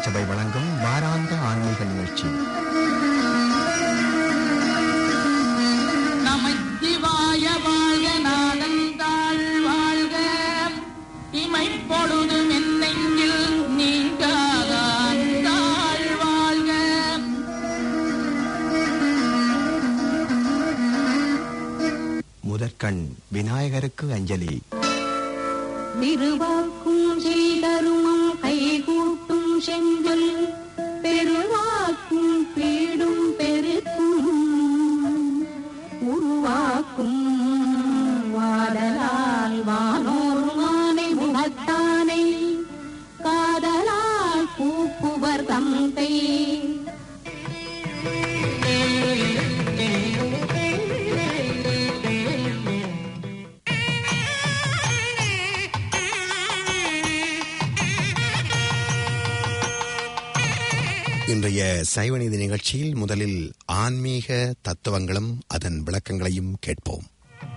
திருச்சபை வழங்கும் வாராந்த ஆன்மீக நிகழ்ச்சி நமச்சிவாய வாழ்க நாதந்தாள் வாழ்க இமைப்பொழுதும் என்னெங்கில் நீங்காதான் தாழ் வாழ்க முதற்கண் விநாயகருக்கு அஞ்சலி திருவாக்கும் செய்தருமம் கைகூட்டும் செங்கல் பெருவாக்கும் பீடும் பெருக்கும் உருவாக்கும் வாடலால் வானோர் மானை முகத்தானை காதலால் பூப்புவர் தந்தை இன்றைய சைவநீதி நிகழ்ச்சியில் முதலில் ஆன்மீக தத்துவங்களும் அதன் விளக்கங்களையும் கேட்போம்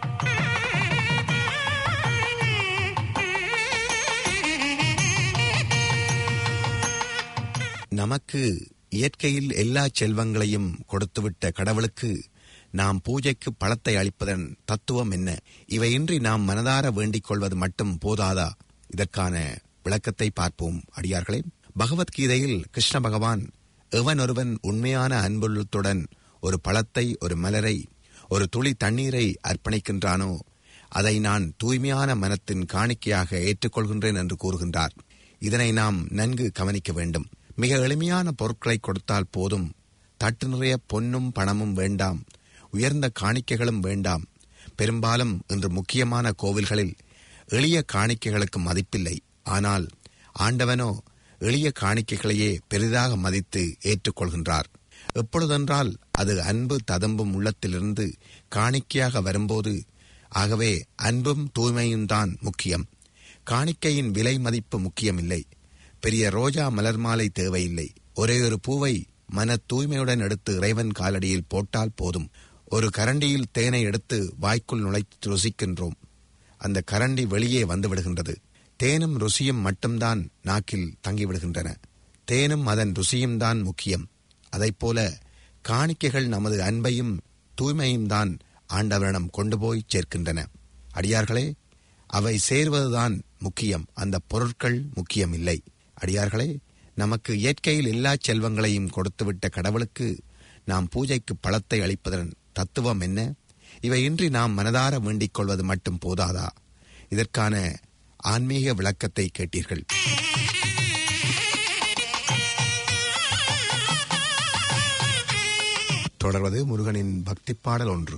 நமக்கு இயற்கையில் எல்லா செல்வங்களையும் கொடுத்துவிட்ட கடவுளுக்கு நாம் பூஜைக்கு பழத்தை அளிப்பதன் தத்துவம் என்ன இவையின்றி நாம் மனதார வேண்டிக் கொள்வது மட்டும் போதாதா இதற்கான விளக்கத்தை பார்ப்போம் அடியார்களே பகவத்கீதையில் கிருஷ்ண பகவான் எவன் ஒருவன் உண்மையான அன்புள்ளத்துடன் ஒரு பழத்தை ஒரு மலரை ஒரு துளி தண்ணீரை அர்ப்பணிக்கின்றானோ அதை நான் தூய்மையான மனத்தின் காணிக்கையாக ஏற்றுக்கொள்கின்றேன் என்று கூறுகின்றார் இதனை நாம் நன்கு கவனிக்க வேண்டும் மிக எளிமையான பொருட்களை கொடுத்தால் போதும் தட்டு நிறைய பொன்னும் பணமும் வேண்டாம் உயர்ந்த காணிக்கைகளும் வேண்டாம் பெரும்பாலும் இன்று முக்கியமான கோவில்களில் எளிய காணிக்கைகளுக்கு மதிப்பில்லை ஆனால் ஆண்டவனோ எளிய காணிக்கைகளையே பெரிதாக மதித்து ஏற்றுக்கொள்கின்றார் எப்பொழுதென்றால் அது அன்பு ததும்பும் உள்ளத்திலிருந்து காணிக்கையாக வரும்போது ஆகவே அன்பும் தூய்மையும் தான் முக்கியம் காணிக்கையின் விலை மதிப்பு முக்கியமில்லை பெரிய ரோஜா மலர் மாலை தேவையில்லை ஒரே ஒரு பூவை மன தூய்மையுடன் எடுத்து இறைவன் காலடியில் போட்டால் போதும் ஒரு கரண்டியில் தேனை எடுத்து வாய்க்குள் நுழைத்து ருசிக்கின்றோம் அந்த கரண்டி வெளியே வந்து விடுகின்றது தேனும் ருசியும் மட்டும்தான் நாக்கில் தங்கிவிடுகின்றன தேனும் அதன் ருசியும் தான் முக்கியம் அதைப்போல காணிக்கைகள் நமது அன்பையும் தூய்மையும் தான் ஆண்டவரிடம் கொண்டு போய் சேர்க்கின்றன அடியார்களே அவை சேர்வதுதான் முக்கியம் அந்த பொருட்கள் முக்கியம் இல்லை அடியார்களே நமக்கு இயற்கையில் எல்லா செல்வங்களையும் கொடுத்துவிட்ட கடவுளுக்கு நாம் பூஜைக்கு பழத்தை அளிப்பதன் தத்துவம் என்ன இவையின்றி நாம் மனதார வேண்டிக் கொள்வது மட்டும் போதாதா இதற்கான ஆன்மீக விளக்கத்தை கேட்டீர்கள் தொடர்வது முருகனின் பக்தி பாடல் ஒன்று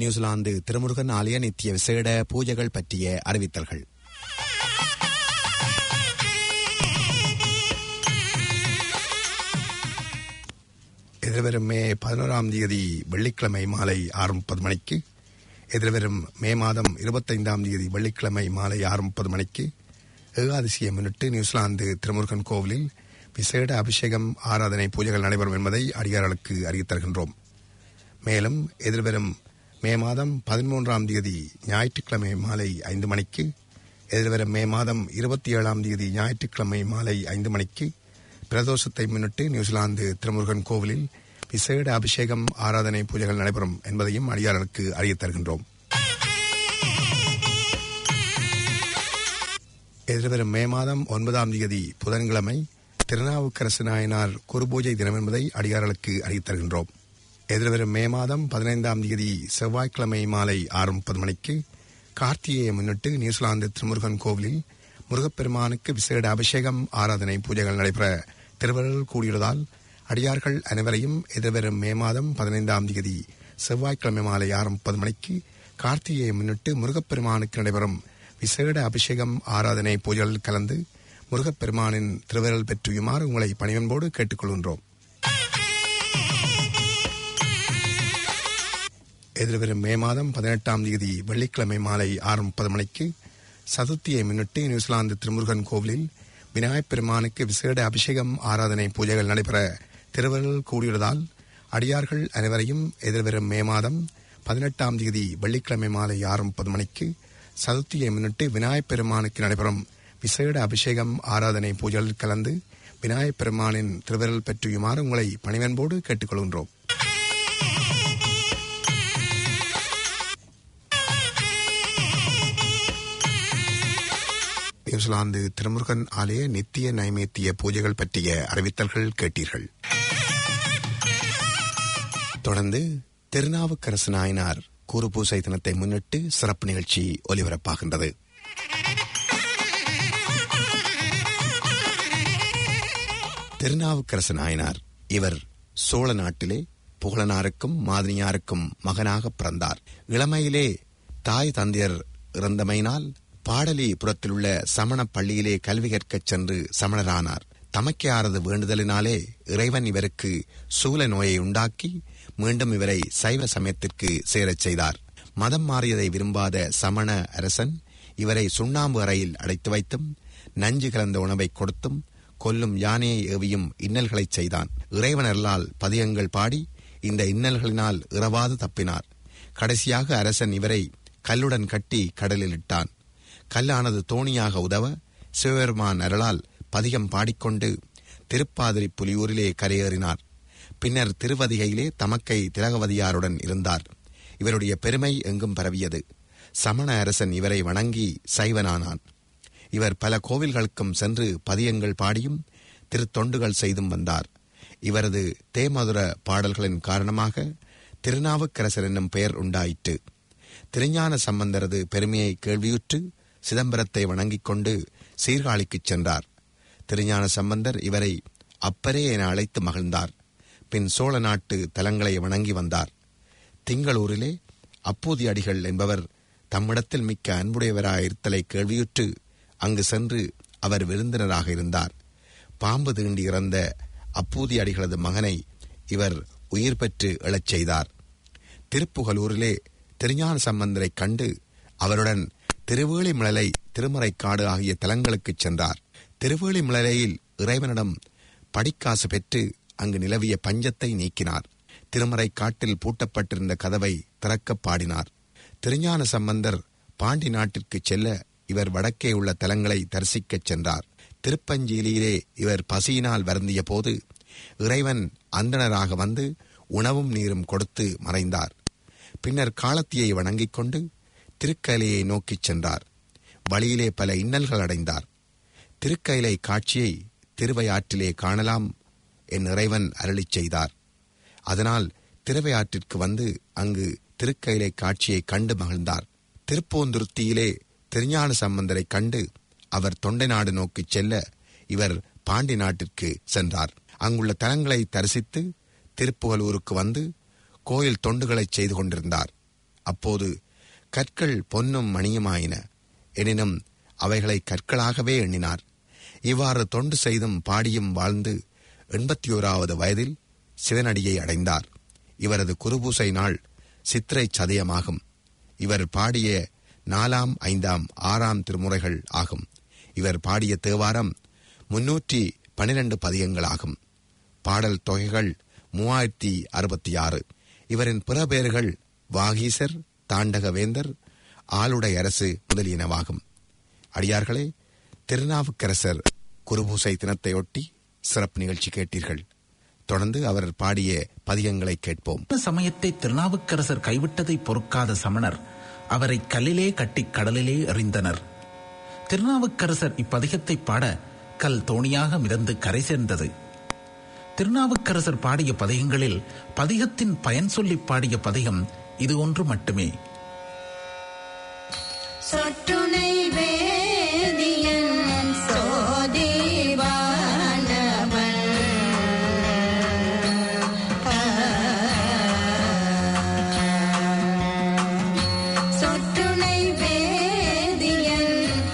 நியூசிலாந்து திருமுருகன் ஆலய நித்திய விசேட பூஜைகள் பற்றிய அறிவித்தல்கள் எதிர்வரும் மே பதினோராம் தேதி வெள்ளிக்கிழமை மாலை ஆறு முப்பது மணிக்கு எதிர்வரும் மே மாதம் இருபத்தைந்தாம் தேதி வெள்ளிக்கிழமை மாலை ஆறு முப்பது மணிக்கு ஏகாதசியை முன்னிட்டு நியூசிலாந்து திருமுருகன் கோவிலில் விசேட அபிஷேகம் ஆராதனை பூஜைகள் நடைபெறும் என்பதை அடியார்களுக்கு அறிவித் தருகின்றோம் மேலும் எதிர்வரும் மே மாதம் பதிமூன்றாம் தேதி ஞாயிற்றுக்கிழமை மாலை ஐந்து மணிக்கு எதிர்வரும் மே மாதம் இருபத்தி ஏழாம் தேதி ஞாயிற்றுக்கிழமை மாலை ஐந்து மணிக்கு பிரதோஷத்தை முன்னிட்டு நியூசிலாந்து திருமுருகன் கோவிலில் விசேட அபிஷேகம் ஆராதனை பூஜைகள் நடைபெறும் என்பதையும் அடியார்களுக்கு அறியத் தருகின்றோம் எதிர்வரும் மே மாதம் ஒன்பதாம் தேதி புதன்கிழமை திருநாவுக்கரசு நாயனார் குருபூஜை தினம் என்பதை அடியார்களுக்கு அறிவித் தருகின்றோம் எதிர்வரும் மே மாதம் பதினைந்தாம் தேதி செவ்வாய்க்கிழமை மாலை ஆறு முப்பது மணிக்கு கார்த்திகையை முன்னிட்டு நியூசிலாந்து திருமுருகன் கோவிலில் முருகப்பெருமானுக்கு விசேட அபிஷேகம் ஆராதனை பூஜைகள் நடைபெற திருவருள் கூடியுள்ளதால் அடியார்கள் அனைவரையும் எதிர்வரும் மே மாதம் பதினைந்தாம் தேதி செவ்வாய்க்கிழமை மாலை ஆறு முப்பது மணிக்கு கார்த்திகையை முன்னிட்டு முருகப்பெருமானுக்கு நடைபெறும் விசேட அபிஷேகம் ஆராதனை பூஜைகளில் கலந்து முருகப்பெருமானின் திருவருள் பெற்றுயுமாறு உங்களை பணிவன்போடு கேட்டுக்கொள்கின்றோம் எதிர்வரும் மே மாதம் பதினெட்டாம் தேதி வெள்ளிக்கிழமை மாலை ஆறு முப்பது மணிக்கு சதுர்த்தியை முன்னிட்டு நியூசிலாந்து திருமுருகன் கோவிலில் விநாயகப் பெருமானுக்கு விசேட அபிஷேகம் ஆராதனை பூஜைகள் நடைபெற திருவருள் கூடியுள்ளதால் அடியார்கள் அனைவரையும் எதிர்வரும் மே மாதம் பதினெட்டாம் தேதி வெள்ளிக்கிழமை மாலை ஆறு முப்பது மணிக்கு சதுர்த்தியை முன்னிட்டு விநாயகப் பெருமானுக்கு நடைபெறும் விசேட அபிஷேகம் ஆராதனை பூஜைகளில் கலந்து விநாயகப் பெருமானின் திருவருள் பெற்றுயுமாறு உங்களை பணிவன்போடு கேட்டுக்கொள்கின்றோம் நியூசிலாந்து திருமுருகன் ஆலய நித்திய நைவேத்திய பூஜைகள் பற்றிய அறிவித்தல்கள் கேட்டீர்கள் தொடர்ந்து திருநாவுக்கரசு நாயனார் கூறுபூசை தினத்தை முன்னிட்டு சிறப்பு நிகழ்ச்சி ஒலிபரப்பாகின்றது திருநாவுக்கரசு நாயனார் இவர் சோழ நாட்டிலே புகழனாருக்கும் மாதினியாருக்கும் மகனாக பிறந்தார் இளமையிலே தாய் தந்தையர் இறந்தமையினால் பாடலிபுரத்தில் உள்ள சமண பள்ளியிலே கல்வி கற்கச் சென்று சமணரானார் தமக்கையாரது வேண்டுதலினாலே இறைவன் இவருக்கு சூல நோயை உண்டாக்கி மீண்டும் இவரை சைவ சமயத்திற்கு சேரச் செய்தார் மதம் மாறியதை விரும்பாத சமண அரசன் இவரை சுண்ணாம்பு அறையில் அடைத்து வைத்தும் நஞ்சு கலந்த உணவை கொடுத்தும் கொல்லும் யானையை ஏவியும் இன்னல்களைச் செய்தான் இறைவனர்களால் பதியங்கள் பாடி இந்த இன்னல்களினால் இரவாது தப்பினார் கடைசியாக அரசன் இவரை கல்லுடன் கட்டி கடலில் இட்டான் கல்லானது தோணியாக உதவ சிவபெருமான் அருளால் பதிகம் பாடிக்கொண்டு திருப்பாதிரி புலியூரிலே கரையேறினார் பின்னர் திருவதிகையிலே தமக்கை திலகவதியாருடன் இருந்தார் இவருடைய பெருமை எங்கும் பரவியது சமண அரசன் இவரை வணங்கி சைவனானான் இவர் பல கோவில்களுக்கும் சென்று பதியங்கள் பாடியும் திருத்தொண்டுகள் செய்தும் வந்தார் இவரது தேமதுர பாடல்களின் காரணமாக திருநாவுக்கரசர் என்னும் பெயர் உண்டாயிற்று திருஞான சம்பந்தரது பெருமையை கேள்வியுற்று சிதம்பரத்தை வணங்கிக் கொண்டு சீர்காழிக்குச் சென்றார் திருஞான சம்பந்தர் இவரை அப்பரே என அழைத்து மகிழ்ந்தார் பின் சோழ நாட்டு தலங்களை வணங்கி வந்தார் திங்களூரிலே அப்பூதி அடிகள் என்பவர் தம்மிடத்தில் மிக்க அன்புடையவராயிருத்தலை கேள்வியுற்று அங்கு சென்று அவர் விருந்தினராக இருந்தார் பாம்பு தீண்டி இறந்த அப்பூதி அடிகளது மகனை இவர் உயிர் பெற்று எழச் செய்தார் திருப்புகலூரிலே திருஞான சம்பந்தரைக் கண்டு அவருடன் திருவேளிமலை திருமறைக்காடு ஆகிய தலங்களுக்குச் சென்றார் திருவேளிமலையில் இறைவனிடம் படிக்காசு பெற்று அங்கு நிலவிய பஞ்சத்தை நீக்கினார் திருமறை காட்டில் பூட்டப்பட்டிருந்த கதவை திறக்கப் பாடினார் திருஞான சம்பந்தர் பாண்டி நாட்டிற்குச் செல்ல இவர் வடக்கே உள்ள தலங்களை தரிசிக்கச் சென்றார் திருப்பஞ்சீலியிலே இவர் பசியினால் வருந்திய போது இறைவன் அந்தணராக வந்து உணவும் நீரும் கொடுத்து மறைந்தார் பின்னர் காலத்தியை வணங்கிக் கொண்டு திருக்கலையை நோக்கிச் சென்றார் வழியிலே பல இன்னல்கள் அடைந்தார் திருக்கயிலை காட்சியை திருவையாற்றிலே காணலாம் என் இறைவன் அருளிச் செய்தார் அதனால் திருவையாற்றிற்கு வந்து அங்கு திருக்கயிலை காட்சியை கண்டு மகிழ்ந்தார் திருப்போந்துருத்தியிலே திருஞான சம்பந்தரை கண்டு அவர் தொண்டை நாடு நோக்கிச் செல்ல இவர் பாண்டி நாட்டிற்கு சென்றார் அங்குள்ள தலங்களை தரிசித்து திருப்புகலூருக்கு வந்து கோயில் தொண்டுகளை செய்து கொண்டிருந்தார் அப்போது கற்கள் பொன்னும் மணியுமாயின எனினும் அவைகளை கற்களாகவே எண்ணினார் இவ்வாறு தொண்டு செய்தும் பாடியும் வாழ்ந்து எண்பத்தி ஓராவது வயதில் சிவனடியை அடைந்தார் இவரது குருபூசை நாள் சித்திரை சதயமாகும் இவர் பாடிய நாலாம் ஐந்தாம் ஆறாம் திருமுறைகள் ஆகும் இவர் பாடிய தேவாரம் முன்னூற்றி பனிரெண்டு பதியங்களாகும் பாடல் தொகைகள் மூவாயிரத்தி அறுபத்தி ஆறு இவரின் பிற பெயர்கள் வாகீசர் தாண்டகவேந்தர் ஆளுடை அரசு முதலியனவாகும் அடியார்களே திருநாவுக்கரசர் குருபூசை தினத்தையொட்டி சிறப்பு நிகழ்ச்சி கேட்டீர்கள் தொடர்ந்து அவர் பாடிய பதிகங்களை கேட்போம் சமயத்தை திருநாவுக்கரசர் கைவிட்டதை பொறுக்காத சமணர் அவரை கல்லிலே கட்டி கடலிலே எறிந்தனர் திருநாவுக்கரசர் இப்பதிகத்தை பாட கல் தோணியாக மிதந்து கரை சேர்ந்தது திருநாவுக்கரசர் பாடிய பதிகங்களில் பதிகத்தின் பயன் சொல்லி பாடிய பதிகம் இது ஒன்று மட்டுமே சொற்றுனை வேதியன் சோதிவானவன் சொற்றுனை வேதியன்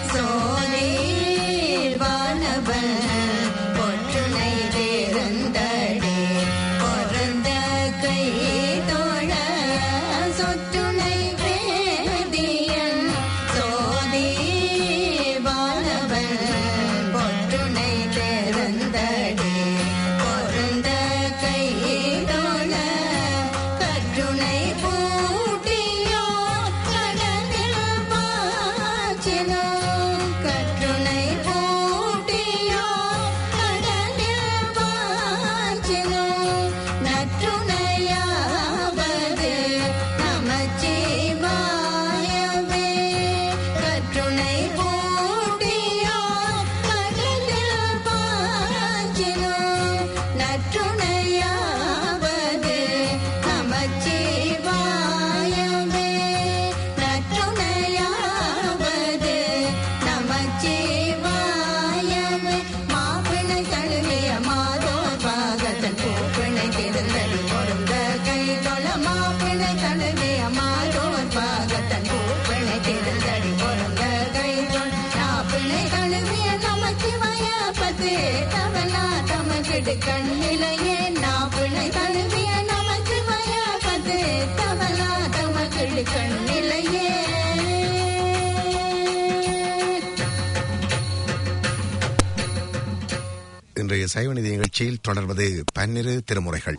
சோதிவானவன் பொற்றுனை தேர்ந்தடே பொறந்த கை தோழ சொற்றுனை வேதியன் சோதிவானவன் பொற்றுனை தேர்ந்தடே பொறந்த கை தோழ கற்றுனை பூட்டியோ கடலில் பாய்ச்சினோ கற்றுனை பூட்டியோ கடலில் பாய்ச்சினோ நற்றுணையாவது நமச்சிவாயவே கற்றுனை பூட்டியோ கடலில் பாய்ச்சினோ நற்றுணையாவது நமச்சிவாயவே நற்றுணையாவது நமச்சிவாயவே மாப்பிணை தழுவிய மாதோ பாகத்தன் பூப்பிணை திருந்தடி பொருந்த கை தொழ மாப்பிணை தழுவிய மாதோ பாகத்தன் பூப்பிணை திருந்தடி பொருந்த கை தொழ நாப்பிணை தழுவிய நமச்சிவாய பத்து தவனா தமக்கிடு கண்ணிலையே நாப்பிணை தழுவிய நமச்சிவாய பத்து தவனா தமக்கிடு கண்ணிலையே இன்றைய சைவநிதி நிகழ்ச்சியில் தொடர்வது பன்னிரு திருமுறைகள்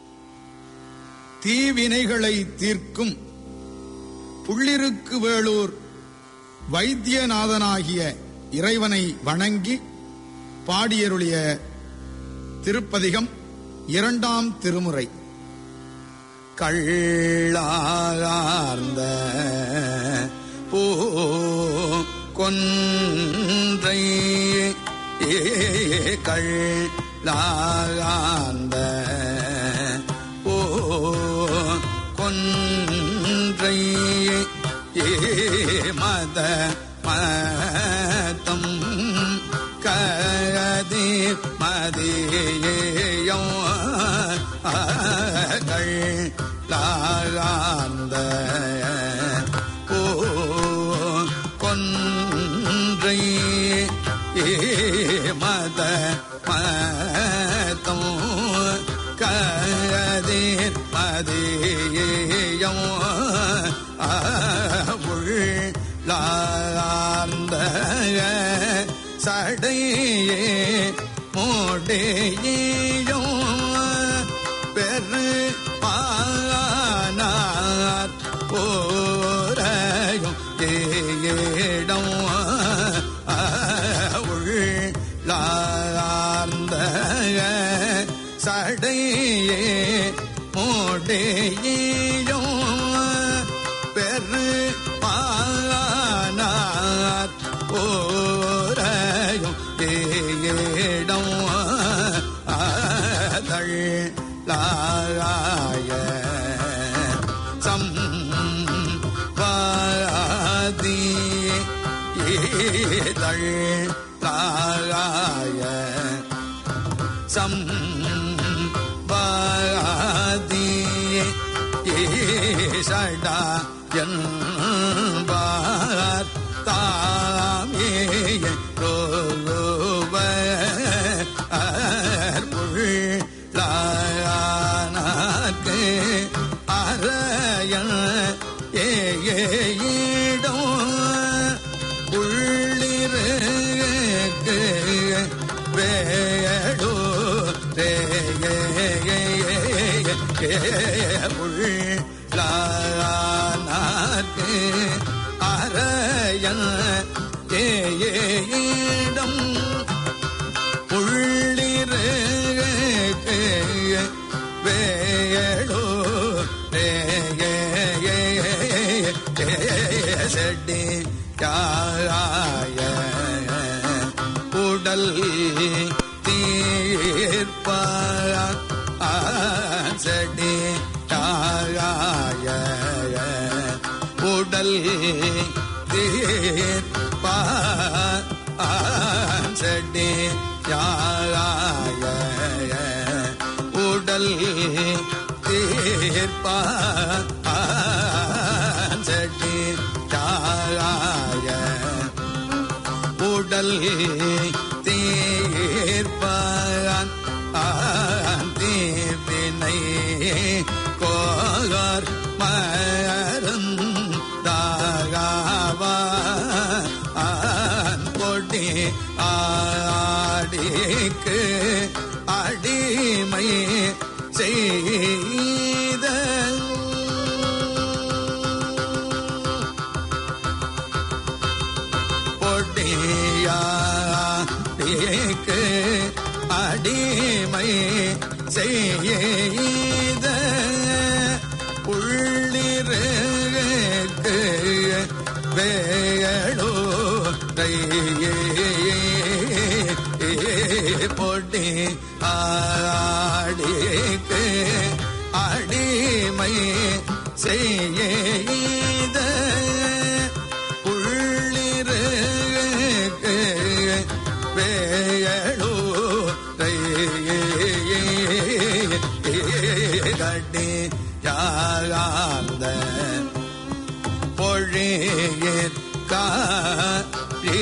தீவினைகளை தீர்க்கும் புள்ளிருக்கு வேளூர் வைத்தியநாதனாகிய இறைவனை வணங்கி பாடியருளிய திருப்பதிகம் இரண்டாம் திருமுறை கள்ளார்ந்த பூ கொன்றை கள்ளார்ந்த பூ கொன்றை மத மதம் கதிர் மதியம் கள்ளார்ந்த பூ கொன்றை மத மதம் கதிர் மதியம் உள்ளார்ந்த சடையே மோடையும் பெரு பானார் போரையும் ஏடம் உள்ளார்ந்த சடையே மோடையும் பெரு பானார் போரையும் ஏடம் தள்ளாய சம் வாதி தள்ளாய சம் வாதி சடா என்பார் தாமே புள்ளானார்க்கு அறையன் ஏயிடம் உள்ளிருக்கு வேடோ உள்ளானார்க்கு அறையன் ஏயிடம் உள்ளிருக்கு வேளோ செடி யாய உடல் தீர்ப்ப செடி யாய உடல் தீர்ப்ப செடி யாய உடல் தீர்ப்ப செடி யாய உடல் தீர்ப்பான் தீவினை கோகர் மருந்தாகவான் கொடி ஆடிக்கு அடிமை செய்த பொடியாடிக்கு அடிமை செய்த உள்ளிருக்கு வேளோ பொடி ஆடிக்கு அடிமை செய்த உள்ளிருக்கு வேளோ கட்டி யாகாந்த பொழியிற் காரி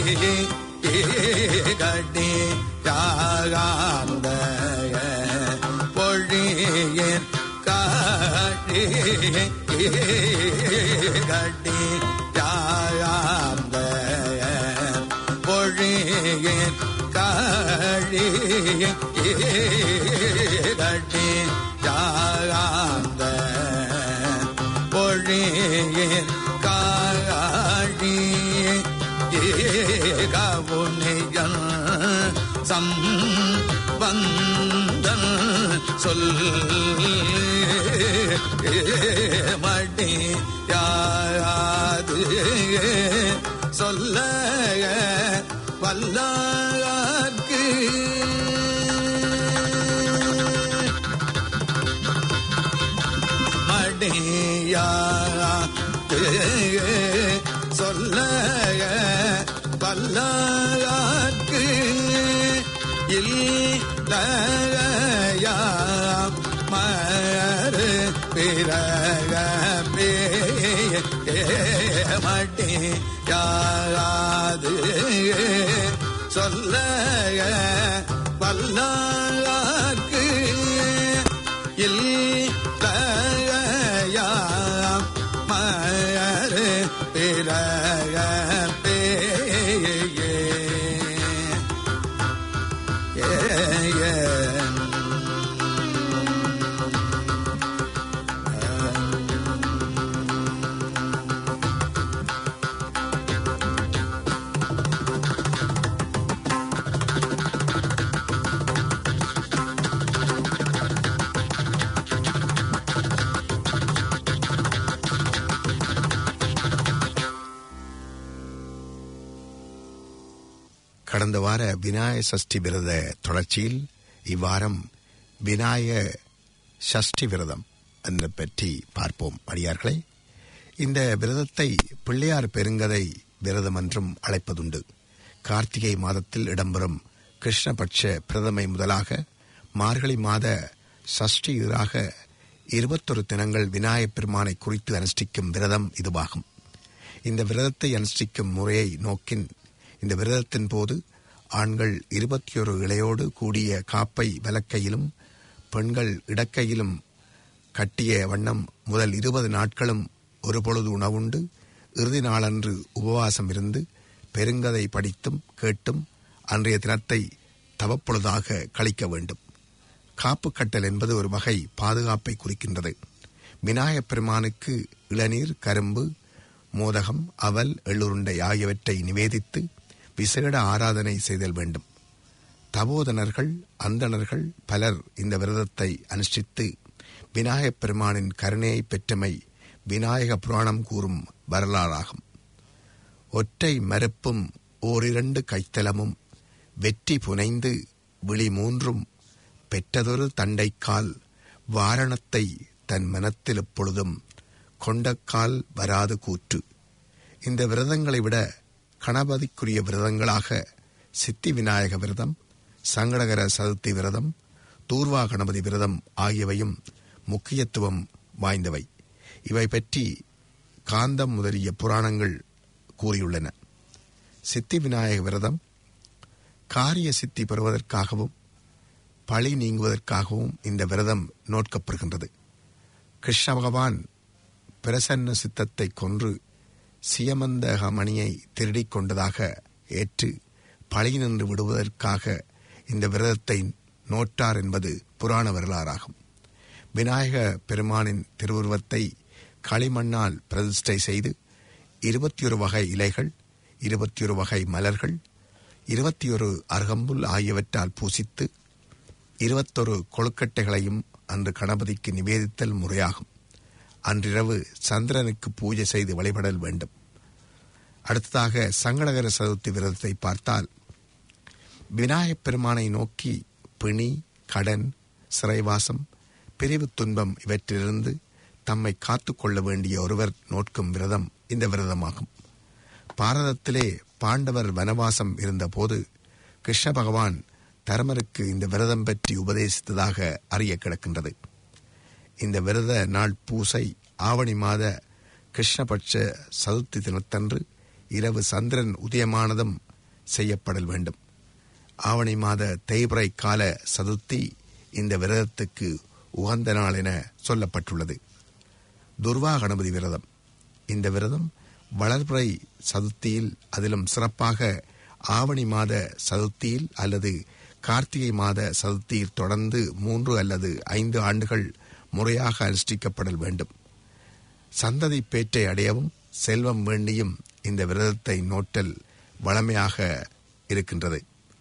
கட்டி யாகாந்த பொழியிற் காரி கட்டி யாகாந்த பொழியிற் காழி கட்டி யாகாந்த பொழியிற் காழி கவுனியன் சம் வந்தன் சொல் மடி யாது சொல்ல வல்லார்க்கு மடியாது சொல்ல வல்லார்க்கு இல்லையா மறு பிறக மடி யாது சொல்ல வல்லார்க்கு இல்லையா மறு பிறக கடந்த வார விநாயக சஷ்டி விரத தொடர்ச்சியில் இவ்வாரம் விநாயக சஷ்டி விரதம் என்று பற்றி பார்ப்போம் அடியார்களே இந்த விரதத்தை பிள்ளையார் பெருங்கதை விரதம் என்றும் அழைப்பதுண்டு கார்த்திகை மாதத்தில் இடம்பெறும் கிருஷ்ணபட்ச பிரதமை முதலாக மார்கழி மாத சஷ்டி ஈறாக இருபத்தொரு தினங்கள் விநாயகப் பெருமானை குறித்து அனுஷ்டிக்கும் விரதம் இதுவாகும் இந்த விரதத்தை அனுஷ்டிக்கும் முறையை நோக்கின் இந்த விரதத்தின் போது ஆண்கள் இருபத்தி ஒரு இலையோடு கூடிய காப்பை வலக்கையிலும் பெண்கள் இடக்கையிலும் கட்டிய வண்ணம் முதல் இருபது நாட்களும் ஒரு பொழுது உணவுண்டு இறுதி நாளன்று உபவாசம் இருந்து பெருங்கதை படித்தும் கேட்டும் அன்றைய தினத்தை தவப்பொழுதாக கழிக்க வேண்டும் காப்பு கட்டல் என்பது ஒரு வகை பாதுகாப்பை குறிக்கின்றது விநாயகப் பெருமானுக்கு இளநீர் கரும்பு மோதகம் அவல் எள்ளுருண்டை ஆகியவற்றை நிவேதித்து விசேட ஆராதனை செய்தல் வேண்டும் தபோதனர்கள் அந்தணர்கள் பலர் இந்த விரதத்தை அனுஷ்டித்து விநாயகப் பெருமானின் கருணையை பெற்றமை விநாயக புராணம் கூறும் வரலாறாகும் ஒற்றை மறுப்பும் ஓரிரண்டு கைத்தலமும் வெற்றி புனைந்து விழி மூன்றும் பெற்றதொரு தண்டைக்கால் வாரணத்தை தன் மனத்தில் எப்பொழுதும் கொண்டக்கால் வராது கூற்று இந்த விரதங்களை விட கணபதிக்குரிய விரதங்களாக சித்தி விநாயக விரதம் சங்கடகர சதுர்த்தி விரதம் தூர்வா கணபதி விரதம் ஆகியவையும் முக்கியத்துவம் வாய்ந்தவை இவை பற்றி காந்தம் முதலிய புராணங்கள் கூறியுள்ளன சித்தி விநாயக விரதம் காரிய சித்தி பெறுவதற்காகவும் பழி நீங்குவதற்காகவும் இந்த விரதம் நோட்கப்படுகின்றது கிருஷ்ண பகவான் பிரசன்ன சித்தத்தை கொன்று சியமந்தக மணியை திருடிக் கொண்டதாக ஏற்று பழி நின்று விடுவதற்காக இந்த விரதத்தை நோட்டார் என்பது புராண வரலாறாகும் விநாயக பெருமானின் திருவுருவத்தை களிமண்ணால் பிரதிஷ்டை செய்து இருபத்தி ஒரு வகை இலைகள் இருபத்தி ஒரு வகை மலர்கள் இருபத்தி ஒரு அருகம்புல் ஆகியவற்றால் பூசித்து இருபத்தொரு கொழுக்கட்டைகளையும் அன்று கணபதிக்கு நிவேதித்தல் முறையாகும் அன்றிரவு சந்திரனுக்கு பூஜை செய்து வழிபடல் வேண்டும் அடுத்ததாக சங்கடகர சதுர்த்தி விரதத்தை பார்த்தால் விநாயகப் பெருமானை நோக்கி பிணி கடன் சிறைவாசம் பிரிவு துன்பம் இவற்றிலிருந்து தம்மை காத்துக்கொள்ள வேண்டிய ஒருவர் நோட்கும் விரதம் இந்த விரதமாகும் பாரதத்திலே பாண்டவர் வனவாசம் இருந்தபோது கிருஷ்ண பகவான் தர்மருக்கு இந்த விரதம் பற்றி உபதேசித்ததாக அறிய கிடக்கின்றது இந்த விரத நாள் பூசை ஆவணி மாத கிருஷ்ணபட்ச சதுர்த்தி தினத்தன்று இரவு சந்திரன் உதயமானதும் செய்யப்படல் வேண்டும் ஆவணி மாத தேய்பிறை கால சதுர்த்தி இந்த விரதத்துக்கு உகந்த நாள் என சொல்லப்பட்டுள்ளது துர்வா கணபதி விரதம் இந்த விரதம் வளர்பிறை சதுர்த்தியில் அதிலும் சிறப்பாக ஆவணி மாத சதுர்த்தியில் அல்லது கார்த்திகை மாத சதுர்த்தியில் தொடர்ந்து மூன்று அல்லது ஐந்து ஆண்டுகள் முறையாக அனுஷ்டிக்கப்படல் வேண்டும் சந்ததி பேற்றை அடையவும் செல்வம் வேண்டியும் இந்த விரதத்தை நோட்டல் வளமையாக இருக்கின்றது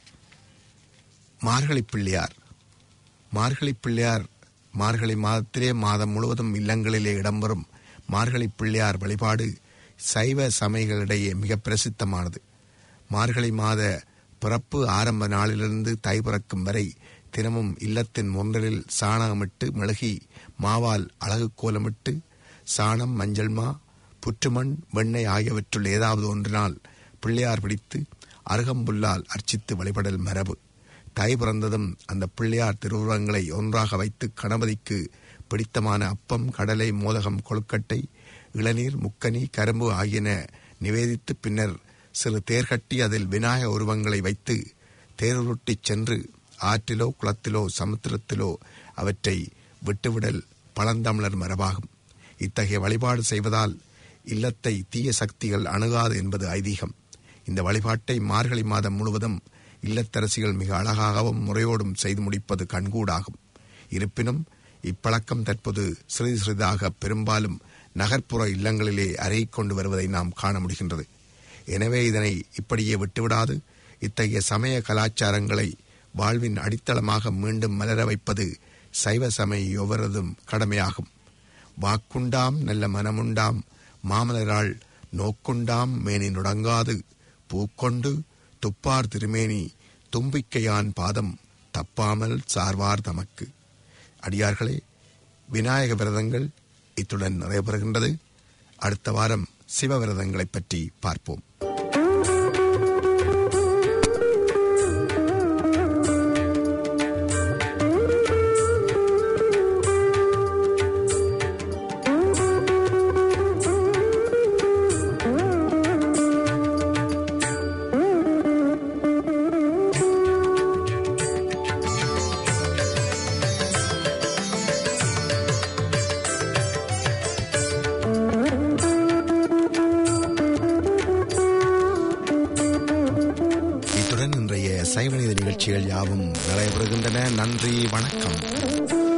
மார்கழி பிள்ளையார் மார்கழி பிள்ளையார் மார்கழி மாதத்திலே மாதம் முழுவதும் இல்லங்களிலே இடம்பெறும் மார்கழி பிள்ளையார் வழிபாடு சைவ சமயங்களிடையே மிக பிரசித்தமானது மார்கழி மாத பிறப்பு ஆரம்ப நாளிலிருந்து தை பிறக்கும் வரை தினமும் இல்லத்தின் முன்றலில் சாணமிட்டு மெழுகி மாவால் அழகு கோலமிட்டு சாணம் மஞ்சள் மா புற்றுமண் வெண்ணெய் ஆகியவற்றுள் ஏதாவது ஒன்றினால் பிள்ளையார் பிடித்து அருகம்புல்லால் அர்ச்சித்து வழிபடல் மரபு தை பிறந்ததும் அந்த பிள்ளையார் திருவுருவங்களை ஒன்றாக வைத்து கணபதிக்கு பிடித்தமான அப்பம் கடலை மோதகம் கொழுக்கட்டை இளநீர் முக்கனி கரும்பு ஆகியன நிவேதித்து பின்னர் சிறு தேர்கட்டி அதில் விநாயக உருவங்களை வைத்து தேருருட்டிச் சென்று ஆற்றிலோ குளத்திலோ சமுத்திரத்திலோ அவற்றை விட்டுவிடல் பழந்தமிழர் மரபாகும் இத்தகைய வழிபாடு செய்வதால் இல்லத்தை தீய சக்திகள் அணுகாது என்பது ஐதீகம் இந்த வழிபாட்டை மார்கழி மாதம் முழுவதும் இல்லத்தரசிகள் மிக அழகாகவும் முறையோடும் செய்து முடிப்பது கண்கூடாகும் இருப்பினும் இப்பழக்கம் தற்போது சிறிது சிறிதாக பெரும்பாலும் நகர்ப்புற இல்லங்களிலே அருகிக் கொண்டு வருவதை நாம் காண முடிகின்றது எனவே இதனை இப்படியே விட்டுவிடாது இத்தகைய சமய கலாச்சாரங்களை வாழ்வின் அடித்தளமாக மீண்டும் மலர வைப்பது சைவ சமய எவரதும் கடமையாகும் வாக்குண்டாம் நல்ல மனமுண்டாம் மாமலரால் நோக்குண்டாம் மேனி நுடங்காது பூக்கொண்டு துப்பார் திருமேனி தும்பிக்கையான் பாதம் தப்பாமல் சார்வார் தமக்கு அடியார்களே விநாயக விரதங்கள் இத்துடன் நிறைவு அடுத்த வாரம் சிவ விரதங்களைப் பற்றி பார்ப்போம் நிகழ்ச்சிகள் யாவும் நிறைவேறுகின்றன நன்றி வணக்கம்